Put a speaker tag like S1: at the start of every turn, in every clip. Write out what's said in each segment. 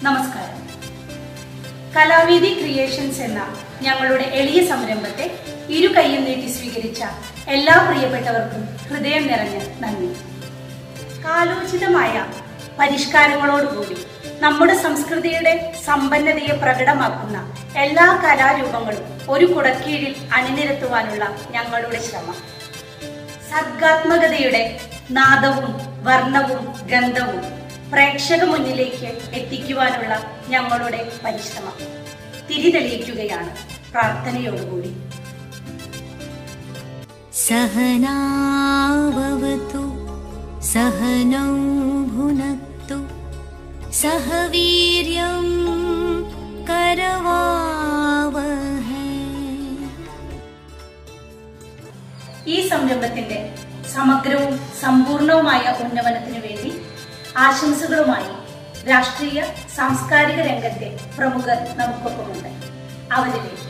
S1: നമസ്കാരം കലാവേദി ക്രിയേഷൻസ് എന്ന ഞങ്ങളുടെ എളിയ സംരംഭത്തെ ഇരു കൈയും നീട്ടി സ്വീകരിച്ച എല്ലാ പ്രിയപ്പെട്ടവർക്കും ഹൃദയം നിറഞ്ഞ നന്ദി കാലോചിതമായ പരിഷ്കാരങ്ങളോടുകൂടി നമ്മുടെ സംസ്കൃതിയുടെ സമ്പന്നതയെ പ്രകടമാക്കുന്ന എല്ലാ കലാരൂപങ്ങളും ഒരു കുടക്കീഴിൽ അണിനിരത്തുവാനുള്ള ഞങ്ങളുടെ ശ്രമം സർഗാത്മകതയുടെ നാദവും വർണ്ണവും ഗന്ധവും പ്രേക്ഷക മുന്നിലേക്ക് എത്തിക്കുവാനുള്ള ഞങ്ങളുടെ പരിശ്രമം തിരിതെളിയിക്കുകയാണ് പ്രാർത്ഥനയോടുകൂടി
S2: सहनाववतु सहनौ भुनक्तु सह वीर्यं करवावहै
S1: ഈ സംരംഭത്തിന്റെ സമഗ്രവും സമ്പൂർണവുമായ ഉന്നമനത്തിനു വേണ്ടി ആശംസകളുമായി രാഷ്ട്രീയ സാംസ്കാരിക രംഗത്തെ പ്രമുഖർ നമുക്കൊപ്പമുണ്ട് അവരിലേക്ക്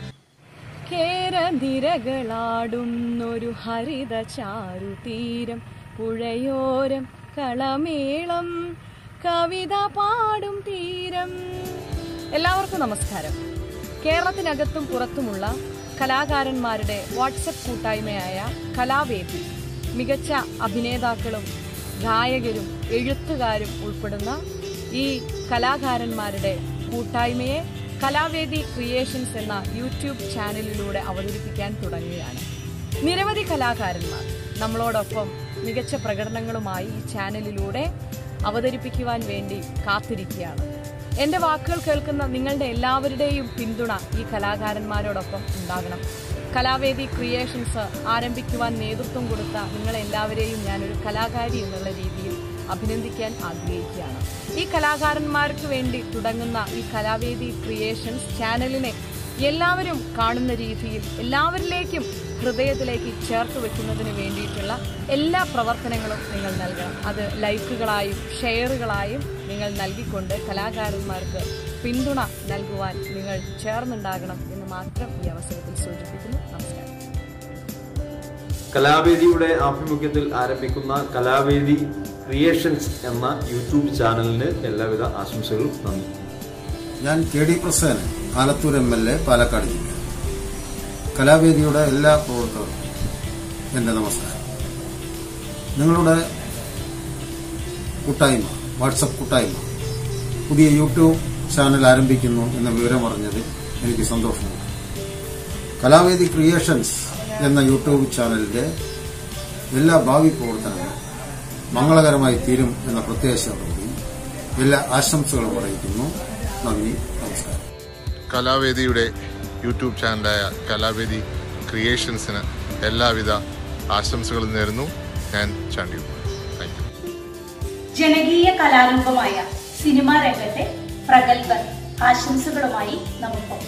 S3: കേരനിരകളാടുന്നൊരു ഹരിത ചാരുതീരം പുഴയോരം കളമേളം കവിത പാടും തീരം എല്ലാവർക്കും നമസ്കാരം കേരളത്തിനകത്തും പുറത്തുമുള്ള കലാകാരന്മാരുടെ വാട്സപ്പ് കൂട്ടായ്മയായ കലാവേദി മികച്ച അഭിനേതാക്കളും ഗായകരും എഴുത്തുകാരും ഉൾപ്പെടുന്ന ഈ കലാകാരന്മാരുടെ കൂട്ടായ്മയെ കലാവേദി ക്രിയേഷൻസ് എന്ന യൂട്യൂബ് ചാനലിലൂടെ അവതരിപ്പിക്കാൻ തുടങ്ങുകയാണ് നിരവധി കലാകാരന്മാർ നമ്മളോടൊപ്പം മികച്ച പ്രകടനങ്ങളുമായി ഈ ചാനലിലൂടെ അവതരിപ്പിക്കുവാൻ വേണ്ടി കാത്തിരിക്കുകയാണ് എന്റെ വാക്കുകൾ കേൾക്കുന്ന നിങ്ങളുടെ എല്ലാവരുടെയും പിന്തുണ ഈ കലാകാരന്മാരോടൊപ്പം ഉണ്ടാകണം കലാവേദി ക്രിയേഷൻസ് ആരംഭിക്കുവാൻ നേതൃത്വം കൊടുത്ത നിങ്ങളെല്ലാവരെയും ഞാനൊരു കലാകാരി എന്നുള്ള രീതിയിൽ അഭിനന്ദിക്കാൻ ആഗ്രഹിക്കുകയാണ് ഈ കലാകാരന്മാർക്ക് വേണ്ടി തുടങ്ങുന്ന ഈ കലാവേദി ക്രിയേഷൻസ് ചാനലിനെ എല്ലാവരും കാണുന്ന രീതിയിൽ എല്ലാവരിലേക്കും ഹൃദയത്തിലേക്ക് ചേർത്ത് വെക്കുന്നതിന് വേണ്ടിയിട്ടുള്ള എല്ലാ പ്രവർത്തനങ്ങളും നിങ്ങൾ നൽകണം അത് ലൈക്കുകളായും ഷെയറുകളായും നിങ്ങൾ നൽകിക്കൊണ്ട് കലാകാരന്മാർക്ക് പിന്തുണ നൽകുവാൻ നിങ്ങൾ ചേർന്നുണ്ടാകണം എന്ന് മാത്രം ഈ അവസരത്തിൽ സൂചിപ്പിക്കുന്നു നമസ്കാരം
S4: കലാവേദിയുടെ ആഭിമുഖ്യത്തിൽ ആരംഭിക്കുന്ന കലാവേദി ക്രിയേഷൻസ് എന്ന യൂട്യൂബ് ചാനലിന് എല്ലാവിധ ആശംസകളും നന്ദി
S5: ഞാൻ K D Prasenan Alathur M L A Palakkad ജില്ല കലാവേദിയുടെ എല്ലാ പ്രവർത്തകർക്കും എൻ്റെ നമസ്കാരം നിങ്ങളുടെ കൂട്ടായ്മ വാട്സപ്പ് കൂട്ടായ്മ പുതിയ യൂട്യൂബ് ചാനൽ ആരംഭിക്കുന്നു എന്ന വിവരം അറിഞ്ഞതിൽ എനിക്ക് സന്തോഷമുണ്ട് കലാവേദി ക്രിയേഷൻസ് എന്ന യൂട്യൂബ് ചാനലിന്റെ എല്ലാ ഭാവി പ്രവർത്തനങ്ങളും മംഗളകരമായി തീരും എന്ന പ്രത്യാശയോടുകൂടി എല്ലാ ആശംസകളും അറിയിക്കുന്നു നന്ദി നമസ്കാരം
S6: കലാവേദിയുടെ യൂട്യൂബ് ചാനലായ കലാവേദി ക്രിയേഷൻസിന് എല്ലാവിധ ആശംസകളും നേരുന്നു ഞാൻ ചാണ്ടി താങ്ക് യു
S1: ജനകീയ കലാരൂപമായ സിനിമാ രംഗത്തെ പ്രഗത്ഭർ ആശംസകളുമായി നമുക്കൊപ്പം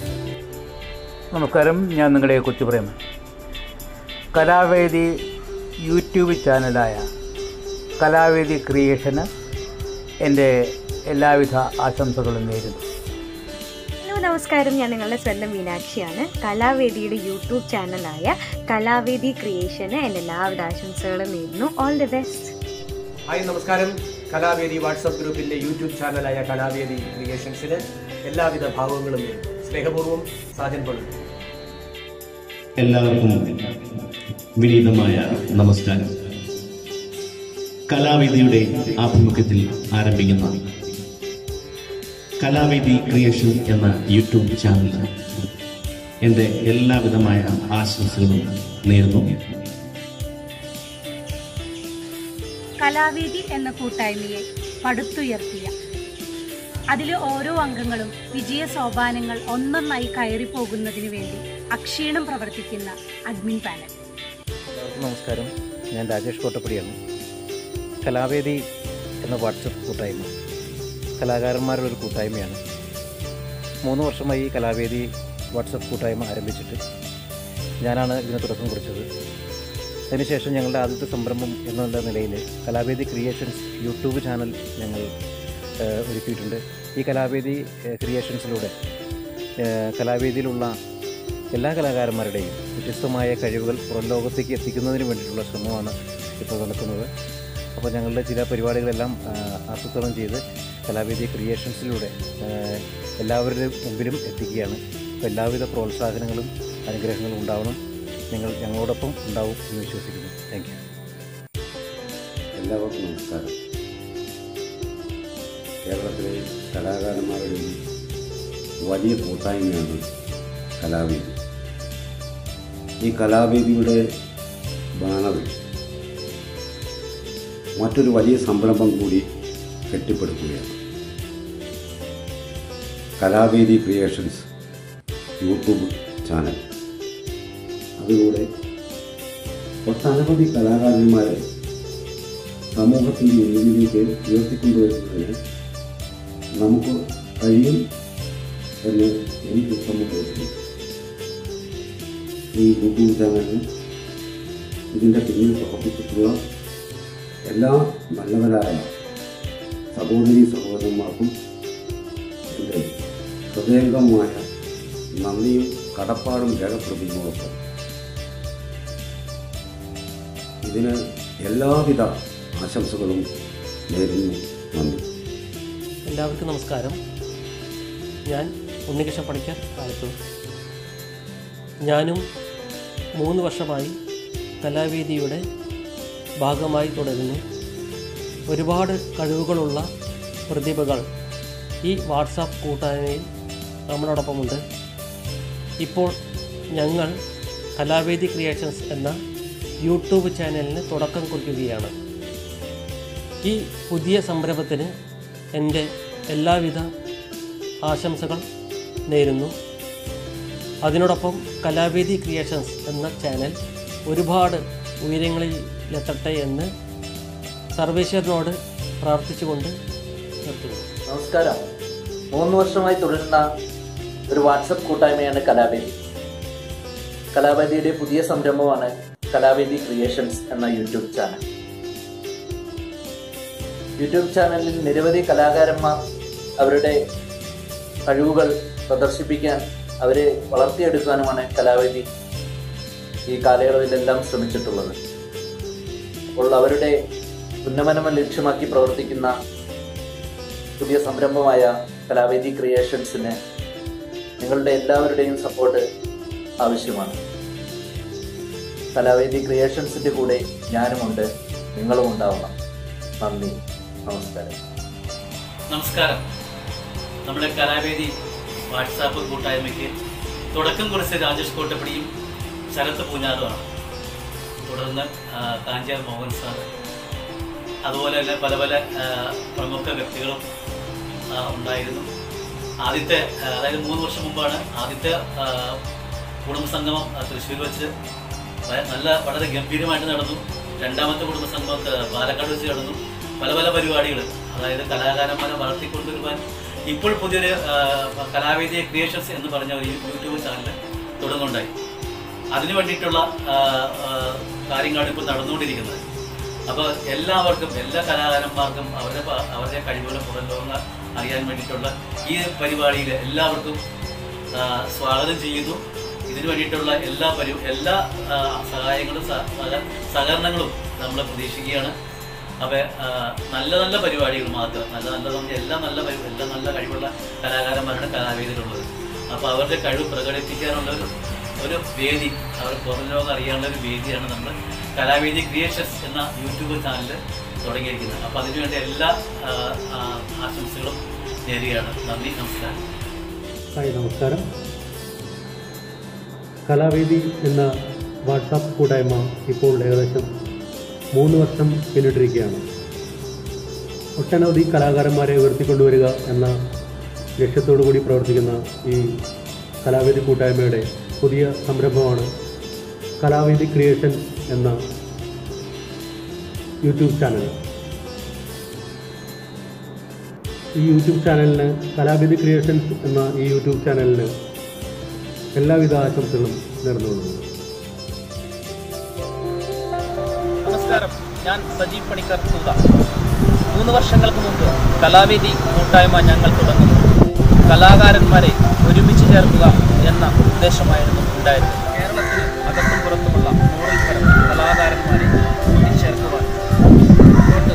S7: നമസ്കാരം ഞാൻ നിങ്ങളുടെ കൊച്ചുപ്രേമൻ കലാവേദി യൂട്യൂബ് ചാനലായ കലാവേദി ക്രിയേഷന് എൻ്റെ എല്ലാവിധ ആശംസകളും നേരുന്നു
S8: ഹലോ നമസ്കാരം ഞാൻ നിങ്ങളുടെ സ്വന്തം മീനാക്ഷിയാണ് കലാവേദിയുടെ യൂട്യൂബ് ചാനലായ കലാവേദി ക്രിയേഷന് എൻ്റെ എല്ലാവിധ ആശംസകളും നേരുന്നു ഓൾ ദി ബെസ്റ്റ്
S9: ഹായ് നമസ്കാരം കലാവേദി വാട്സപ്പ് ഗ്രൂപ്പിന്റെ യൂട്യൂബ് ചാനലായ കലാവേദി ക്രിയേഷൻസിന് എല്ലാവിധ ഭാവങ്ങളും നേരുന്നു സ്നേഹപൂർവ്വം സാജൻ പള്ളു
S10: എല്ലാവർക്കും വിനീതമായ നമസ്കാരം കലാവേദിയുടെ ആഭിമുഖ്യത്തിൽ ആരംഭിക്കുന്ന കലാവേദി ക്രിയേഷൻ എന്ന യൂട്യൂബ് ചാനലിന് എൻ്റെ എല്ലാവിധമായ ആശംസകളും നേരുന്നു
S1: കലാവേദി എന്ന കൂട്ടായ്മയെ പടുത്തുയർത്തിയ അതിലെ ഓരോ അംഗങ്ങളും വിജയ സോപാനങ്ങൾ ഒന്നൊന്നായി കയറി പോകുന്നതിന് വേണ്ടി അക്ഷീണം പ്രവർത്തിക്കുന്ന അഡ്മിൻ പാനൽ
S11: നമസ്കാരം ഞാൻ രാജേഷ് കോട്ടപ്പടിയാണ് കലാവേദി എന്ന വാട്സപ്പ് കൂട്ടായ്മ കലാകാരന്മാരുടെ ഒരു കൂട്ടായ്മയാണ് മൂന്ന് വർഷമായി ഈ കലാവേദി വാട്സപ്പ് കൂട്ടായ്മ ആരംഭിച്ചിട്ട് ഞാനാണ് ഇതിന് തുടക്കം കുറിച്ചത് അതിനുശേഷം ഞങ്ങളുടെ ആദ്യത്തെ സംരംഭം എന്നുള്ള നിലയിൽ കലാവേദി ക്രിയേഷൻസ് യൂട്യൂബ് ചാനൽ ഞങ്ങൾ ഏഹ്, ഒരുക്കിയിട്ടുണ്ട് ഈ കലാവേദി ഏഹ്, ക്രിയേഷൻസിലൂടെ ഏഹ്, കലാവേദിയിലുള്ള എല്ലാ കലാകാരന്മാരുടെയും വ്യത്യസ്തമായ കഴിവുകൾ പുറം ലോകത്തേക്ക് എത്തിക്കുന്നതിന് വേണ്ടിയിട്ടുള്ള ശ്രമമാണ് ഇപ്പോൾ നടക്കുന്നത് അപ്പോൾ ഞങ്ങളുടെ ചില പരിപാടികളെല്ലാം ആ, ആസൂത്രണം ചെയ്ത് കലാവേദി ക്രിയേഷൻസിലൂടെ ആ, എല്ലാവരുടെ മുമ്പിലും എത്തിക്കുകയാണ് അപ്പോൾ എല്ലാവിധ പ്രോത്സാഹനങ്ങളും അനുഗ്രഹങ്ങളും ഉണ്ടാവണം നിങ്ങൾ ഞങ്ങളോടൊപ്പം ഉണ്ടാവും എന്ന് വിശ്വസിക്കുന്നു താങ്ക് യു
S12: എല്ലാവർക്കും നമസ്കാരം കേരളത്തിലെ കലാകാരന്മാരുടെ ഒരു വലിയ കൂട്ടായ്മയാണ് കലാവേദി ഈ കലാവേദിയുടെ ബാനറിൽ മറ്റൊരു വലിയ സംരംഭം കൂടി കെട്ടിപ്പടുക്കുകയാണ് കലാവേദി ക്രിയേഷൻസ് യൂട്യൂബ് ചാനൽ അതിലൂടെ ഒട്ടനവധി കലാകാരന്മാരെ സമൂഹത്തിൻ്റെ മുന്നിലേക്ക് ഉയർത്തിക്കൊണ്ടുവരുന്നതിന് നമുക്ക് കഴിയും എന്ന് എനിക്ക് ഉത്തമം തോന്നുന്നു ഈ യൂട്യൂബ് ചാനലിന് ഇതിൻ്റെ പിന്നിൽ പ്രവർത്തിച്ചിട്ടുള്ള എല്ലാ നല്ലവരായ സഹോദരി സഹോദരന്മാർക്കും എൻ്റെ ഹൃദയംഗമായ നന്ദിയും കടപ്പാടും രേഖപ്പെടുത്തുന്നതോടൊപ്പം ഇതിന് എല്ലാവിധ ആശംസകളും നേരുന്നു നന്ദി
S13: എല്ലാവർക്കും നമസ്കാരം ഞാൻ ഉണ്ണികൃഷ്ണൻ പണിക്കർ ആലത്തൂർ ഞാനും മൂന്ന് വർഷമായി കലാവേദിയുടെ ഭാഗമായി തുടരുന്നു ഒരുപാട് കഴിവുകളുള്ള പ്രതിഭകൾ ഈ വാട്സാപ്പ് കൂട്ടായ്മയിൽ നമ്മളോടൊപ്പമുണ്ട് ഇപ്പോൾ ഞങ്ങൾ കലാവേദി ക്രിയേഷൻസ് എന്ന യൂട്യൂബ് ചാനലിന് തുടക്കം കുറിക്കുകയാണ് ഈ പുതിയ സംരംഭത്തിന് എൻ്റെ എല്ലാവിധ ആശംസകൾ നേരുന്നു അതിനോടൊപ്പം കലാവേദി ക്രിയേഷൻസ് എന്ന ചാനൽ ഒരുപാട് ഉയരങ്ങളിലെത്തട്ടെ എന്ന് സർവേശ്വരനോട് പ്രാർത്ഥിച്ചുകൊണ്ട് നിർത്തുന്നു
S14: നമസ്കാരം മൂന്ന് വർഷമായി തുടരുന്ന ഒരു വാട്സപ്പ് കൂട്ടായ്മയാണ് കലാവേദി കലാവേദിയുടെ പുതിയ സംരംഭമാണ് കലാവേദി ക്രിയേഷൻസ് എന്ന യൂട്യൂബ് ചാനൽ യൂട്യൂബ് ചാനലിൽ നിരവധി കലാകാരന്മാർ അവരുടെ കഴിവുകൾ പ്രദർശിപ്പിക്കാൻ അവരെ വളർത്തിയെടുക്കാനുമാണ് കലാവേദി ഈ കാലയളവിലെല്ലാം ശ്രമിച്ചിട്ടുള്ളത് അപ്പോൾ അവരുടെ ഉന്നമനം ലക്ഷ്യമാക്കി പ്രവർത്തിക്കുന്ന പുതിയ സംരംഭമായ കലാവേദി ക്രിയേഷൻസിന് നിങ്ങളുടെ എല്ലാവരുടെയും സപ്പോർട്ട് ആവശ്യമാണ് കലാവേദി ക്രിയേഷൻസിൻ്റെ കൂടെ ഞാനുമുണ്ട് നിങ്ങളും ഉണ്ടാവണം നന്ദി നമസ്കാരം
S15: നമസ്കാരം നമ്മുടെ കലാവേദി വാട്സാപ്പ് കൂട്ടായ്മയ്ക്ക് തുടക്കം കുറിച്ച രാജേഷ് കോട്ടപ്പടിയും ശരത്ത് പൂഞ്ഞാറുമാണ് തുടർന്ന് ആ, കാഞ്ചാർ മോഹൻ സാർ അതുപോലെ തന്നെ പല പല ആ, പ്രമുഖ വ്യക്തികളും ആ, ഉണ്ടായിരുന്നു ആദ്യത്തെ ആ, അതായത് മൂന്ന് വർഷം മുമ്പാണ് ആദ്യത്തെ ആ, കുടുംബസംഗമം ആ, തൃശ്ശൂർ വെച്ച് വ- നല്ല വളരെ ഗംഭീരമായിട്ട് നടന്നു രണ്ടാമത്തെ കുടുംബസംഗമം ആ, പാലക്കാട് വെച്ച് നടന്നു പല പല പരിപാടികൾ അതായത് കലാകാരന്മാരെ വളർത്തിക്കൊണ്ടുവരുവാൻ ഇപ്പോൾ പുതിയൊരു ആ, കലാവേദി ക്രിയേഷൻസ് എന്ന് പറഞ്ഞ ഒരു യൂട്യൂബ് ചാനൽ തുടങ്ങുണ്ടായി അതിനു വേണ്ടിയിട്ടുള്ള ആ, ആ, കാര്യങ്ങളാണ് ഇപ്പോൾ നടന്നുകൊണ്ടിരിക്കുന്നത് അപ്പോൾ എല്ലാവർക്കും എല്ലാ കലാകാരന്മാർക്കും അവരുടെ പ- അവരുടെ കഴിവുകൾ പുറം ലോകം അറിയാൻ വേണ്ടിയിട്ടുള്ള ഈ പരിപാടിയിൽ എല്ലാവർക്കും ആ, സ്വാഗതം ചെയ്യുന്നു ഇതിനു വേണ്ടിയിട്ടുള്ള എല്ലാ പരി എല്ലാ ആ, സഹായങ്ങളും സ- സഹ- സഹകരണങ്ങളും നമ്മൾ പ്രതീക്ഷിക്കുകയാണ് അപ്പോൾ നല്ല നല്ല പരിപാടികൾ മാത്രം നല്ല നല്ല പറഞ്ഞാൽ എല്ലാ നല്ല പരി- എല്ലാ നല്ല കഴിവുള്ള കലാകാരന്മാരാണ് കലാവേദിയിലുള്ളത് അപ്പോൾ അവരുടെ കഴിവ് പ്രകടിപ്പിക്കാനുള്ള ഒരു ഒരു വേദി അവർ പുറം ലോകം അറിയാനുള്ള ഒരു വേദിയാണ് നമ്മൾ കലാവേദി ക്രിയേഷൻസ് എന്ന യൂട്യൂബ് ചാനൽ തുടങ്ങിയിരിക്കുന്നത് അപ്പോൾ അതിനുവേണ്ടി എല്ലാ ആ, ആ, ആശംസകളും നേരുകയാണ് നന്ദി നമസ്കാരം
S16: ഹായ് നമസ്കാരം കലാവേദി എന്ന വാട്സാപ്പ് കൂട്ടായ്മ ഇപ്പോൾ ഏകദേശം മൂന്ന് വർഷം പിന്നിട്ടിരിക്കുകയാണ് ഒട്ടനവധി കലാകാരന്മാരെ ഉയർത്തിക്കൊണ്ടുവരിക എന്ന ലക്ഷ്യത്തോടു കൂടി പ്രവർത്തിക്കുന്ന ഈ കലാവേദി കൂട്ടായ്മയുടെ പുതിയ സംരംഭമാണ് കലാവേദി ക്രിയേഷൻ എന്ന യൂട്യൂബ് ചാനൽ ഈ യൂട്യൂബ് ചാനലിന് കലാവിധി ക്രിയേഷൻസ് എന്ന ഈ യൂട്യൂബ് ചാനലിന് എല്ലാവിധ ആശംസകളും നേർന്നുകൊള്ളുന്നു
S17: നമസ്കാരം ഞാൻ സജീവ് പണിക്കർ തൂത മൂന്ന് വർഷങ്ങൾക്ക് മുമ്പ് കലാവേദി കൂട്ടായ്മ ഞങ്ങൾ തുടങ്ങുന്നു കലാകാരന്മാരെ ഒരുമിച്ച് ചേർക്കുക എന്ന ഉദ്ദേശമായിരുന്നു ഉണ്ടായിരുന്നത് കേരളത്തിന് അകത്തും പുറത്തുമുള്ള നൂറിൽ പരം കലാകാരന്മാരെ കൂട്ടിച്ചേർക്കുവാൻ മുന്നോട്ട്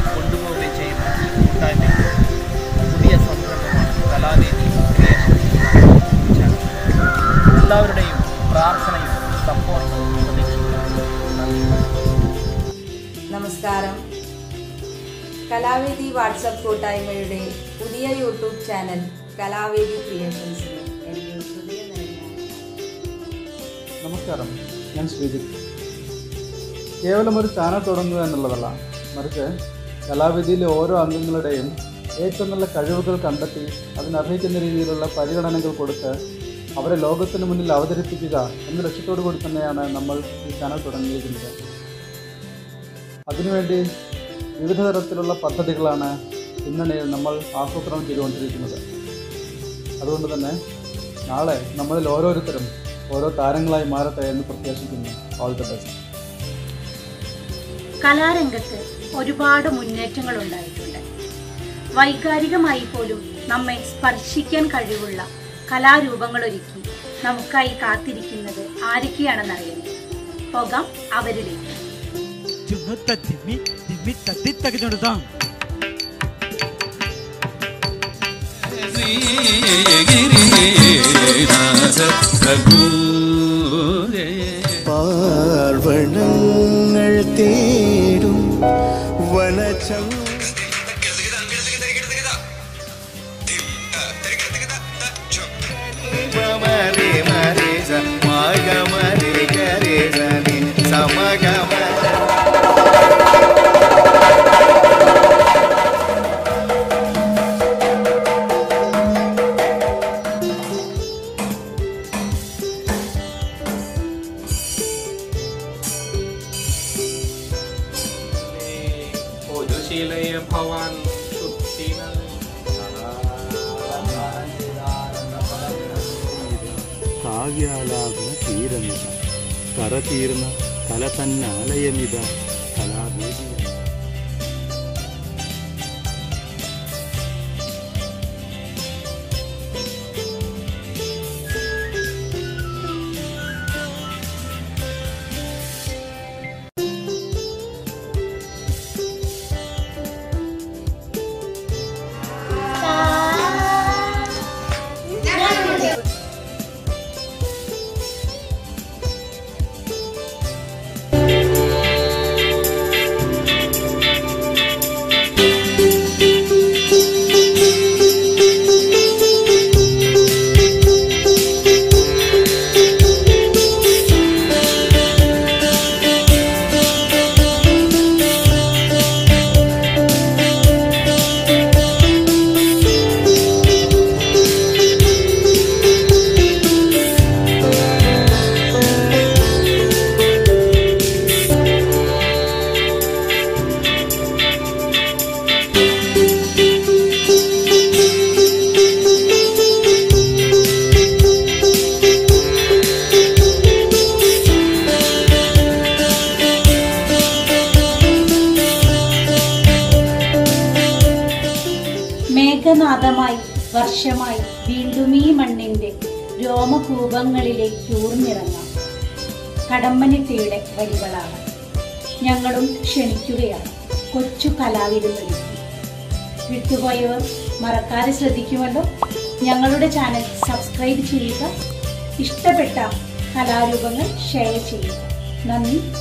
S18: കലാവേദി വാട്സപ്പ് കൂട്ടായ്മയുടെ പുതിയ യൂട്യൂബ് ചാനൽ കലാവേദി ക്രിയേഷൻസിന് എൻ്റെ ഹൃദയം നിറഞ്ഞ
S19: നമസ്കാരം ഞാൻ ശ്രീജിത്ത് കേവലം ഒരു ചാനൽ തുടങ്ങുക എന്നുള്ളതല്ല മറിച്ച് കലാവിധിയിലെ ഓരോ അംഗങ്ങളുടെയും ഏറ്റവും നല്ല കഴിവുകൾ കണ്ടെത്തി അതിനർഹിക്കുന്ന രീതിയിലുള്ള പരിഗണനകൾ കൊടുത്ത് അവരെ ലോകത്തിന് മുന്നിൽ അവതരിപ്പിക്കുക എന്ന ലക്ഷ്യത്തോടു കൂടി തന്നെയാണ് നമ്മൾ ഈ ചാനൽ തുടങ്ങിയിരിക്കുന്നത് അതിനുവേണ്ടി വിവിധ തരത്തിലുള്ള പദ്ധതികളാണ് പിന്നണിയിൽ നമ്മൾ ആസൂത്രണം ചെയ്തുകൊണ്ടിരിക്കുന്നത് അതുകൊണ്ട് തന്നെ നാളെ നമ്മളിൽ ഓരോരുത്തരും ഓരോ താരങ്ങളായി മാറട്ടെ എന്ന് പ്രത്യാശിക്കുന്നു ഓൾ ദ ബെസ്റ്റ്
S1: കലാരംഗത്ത് ഒരുപാട് മുന്നേറ്റങ്ങൾ ഉണ്ടായിട്ടുണ്ട് വൈകാരികമായി പോലും നമ്മെ സ്പർശിക്കാൻ കഴിവുള്ള കലാരൂപങ്ങൾ ഒരുക്കി നമുക്കായി കാത്തിരിക്കുന്നത് ആരൊക്കെയാണെന്നറിയുന്നത് പോകാം അവരിലേക്ക്
S20: ചുമത്ത തിമ്മി തിമ്മി തത്തി തകിഞ്ഞെടുത്താം
S21: പാർവണങ്ങൾ തേടും വനചം
S22: ഒരു ശീലയ ഭവാൻ ശുദ്ധിന
S23: കാവ്യാലാപന തീരമിത കരതീർന്ന കല തന്നാലയമിത കലാവേദി
S1: മേഘനാഥമായി വർഷമായി വീണ്ടും ഈ മണ്ണിന്റെ രോമകൂപങ്ങളിലേക്ക് ഊർന്നിറങ്ങാം കടമ്മനിട്ടയുടെ വരികളാണ് ഞങ്ങളും ക്ഷണിക്കുകയാണ് കൊച്ചു കലാവിരുന്നൊരുക്കി വിട്ടുപോയവർ മറക്കാതെ ശ്രദ്ധിക്കുമല്ലോ ഞങ്ങളുടെ ചാനൽ സബ്സ്ക്രൈബ് ചെയ്യുക ഇഷ്ടപ്പെട്ട കലാരൂപങ്ങൾ ഷെയർ ചെയ്യുക നന്ദി